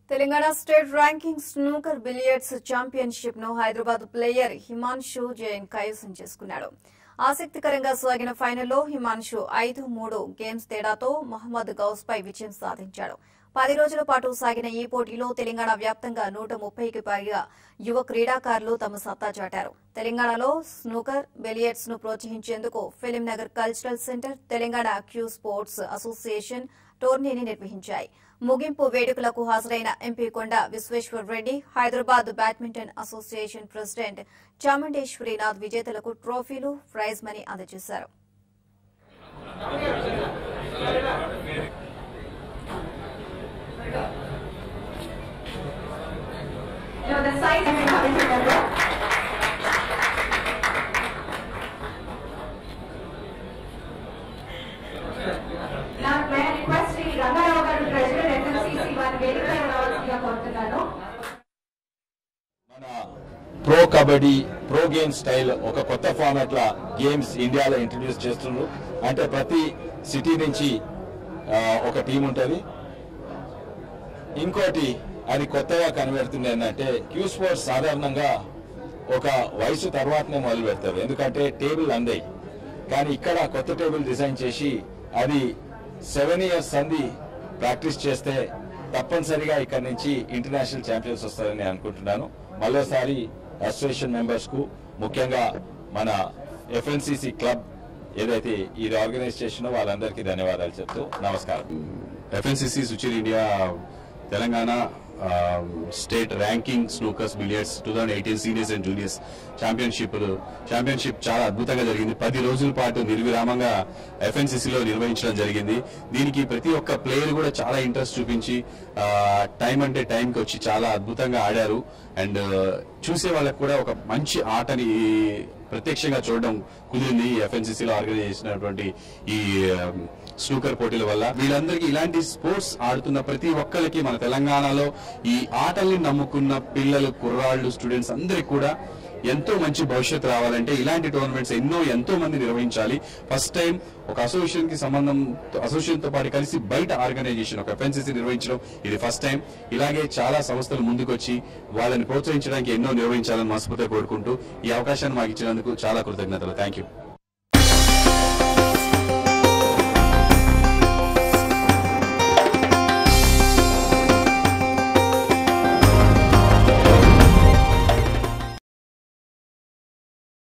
Telangana state ranking snooker billiards championship ను Hyderabad player Himanshu Jain కైవసం చేసుకున్నాడు ఆసక్తికరంగా సాగిన ఫైనల్లో హిమాన్షు ఐదు మూడు గేమ్స్ తేడాతో మహమ్మద్ గౌస్ పై విజయం సాధించాడు పది రోజుల పాటు సాగిన ఈ పోటీలో తెలంగాణ వ్యాప్తంగా నూట ముప్పైకి పైగా యువ క్రీడాకారులు తమ సత్తా చాటారు తెలంగాణలో స్నూకర్ బిలియర్డ్స్ ను ప్రోత్సహించేందుకు Film Nagar cultural centre Telangana cue sports association టోర్నీని నిర్వహించాయి ముగింపు వేడుకలకు హాజరైన MP Konda Vishweshwar Reddy Hyderabad badminton association president Chamundeshwarinath విజేతలకు ట్రోఫీలు ప్రైజ్ మనీ అందజేశారు You know, the size and how to remember. Now, may I request Sri Rangarao garu, President FMCC వారి వేదికపై రావాల్సిందిగా కోరుతున్నాను. మన pro Kabaddi pro game style ఒక కొత్త ఫార్మాట్ లా గేమ్స్ ఇండియాలో ఇంట్రడ్యూస్ చేస్తున్నారు అంటే ప్రతి సిటీ నుంచి ఆ, ఒక టీం ఉంటుంది ఇంకోటి అది కొత్తగా కనబడుతుంది ఏంటంటే క్యూ స్పోర్ట్స్ సాధారణంగా ఒక వయసు తర్వాతనే మొదలు పెడతారు ఎందుకంటే టేబుల్ అందాయి కానీ ఇక్కడ కొత్త టేబుల్ డిజైన్ చేసి అది సెవెన్ ఇయర్స్ అంది ప్రాక్టీస్ చేస్తే తప్పనిసరిగా ఇక్కడ నుంచి ఇంటర్నేషనల్ ఛాంపియన్స్ వస్తారని నేను అనుకుంటున్నాను మరోసారి అసోసియేషన్ మెంబర్స్ కు ముఖ్యంగా మన ఎఫ్ఎన్సిసి క్లబ్ ఏదైతే ఇది ఆర్గనైజ్ చేసినో వాళ్ళందరికీ ధన్యవాదాలు చెప్తూ నమస్కారం FNCC Suchir India Telangana state ranking snookers billiards two thousand eighteen seniors and juniors championship championship చాలా అద్భుతంగా జరిగింది పది రోజుల పాటు నిర్విరామంగా ఎఫ్ఎన్సిసిలో నిర్వహించడం జరిగింది దీనికి ప్రతి ఒక్క ప్లేయర్ కూడా చాలా ఇంట్రెస్ట్ చూపించి టైం అంటే టైంకి వచ్చి చాలా అద్భుతంగా ఆడారు అండ్ చూసే వాళ్ళకి కూడా ఒక మంచి ఆటని ప్రత్యక్షంగా చూడడం కుదిరింది ఎఫ్ఎన్సిసి లో ఆర్గనైజ్ చేసినటువంటి ఈ స్నూకర్ పోటీల వల్ల వీళ్ళందరికీ ఇలాంటి స్పోర్ట్స్ ఆడుతున్న ప్రతి ఒక్కరికి మన తెలంగాణలో ఈ ఆటల్ని నమ్ముకున్న పిల్లలు కుర్రాళ్ళు స్టూడెంట్స్ అందరికి కూడా ఎంతో మంచి భవిష్యత్తు రావాలంటే ఇలాంటి టోర్నమెంట్స్ ఎన్నో ఎంతో మంది నిర్వహించాలి ఫస్ట్ టైం ఒక అసోసియేషన్ కి సంబంధం అసోసియేషన్ తో పాటు కలిసి బయట ఆర్గనైజేషన్ ఒక ఎఫ్ఎన్సీసీ నిర్వహించడం ఇది ఫస్ట్ టైం ఇలాగే చాలా సంస్థలు ముందుకొచ్చి వాళ్ళని ప్రోత్సహించడానికి ఎన్నో నిర్వహించాలని మనస్ఫూర్తిగా కోరుకుంటూ ఈ అవకాశాన్ని మాకు ఇచ్చినందుకు చాలా కృతజ్ఞతలు థ్యాంక్ యూ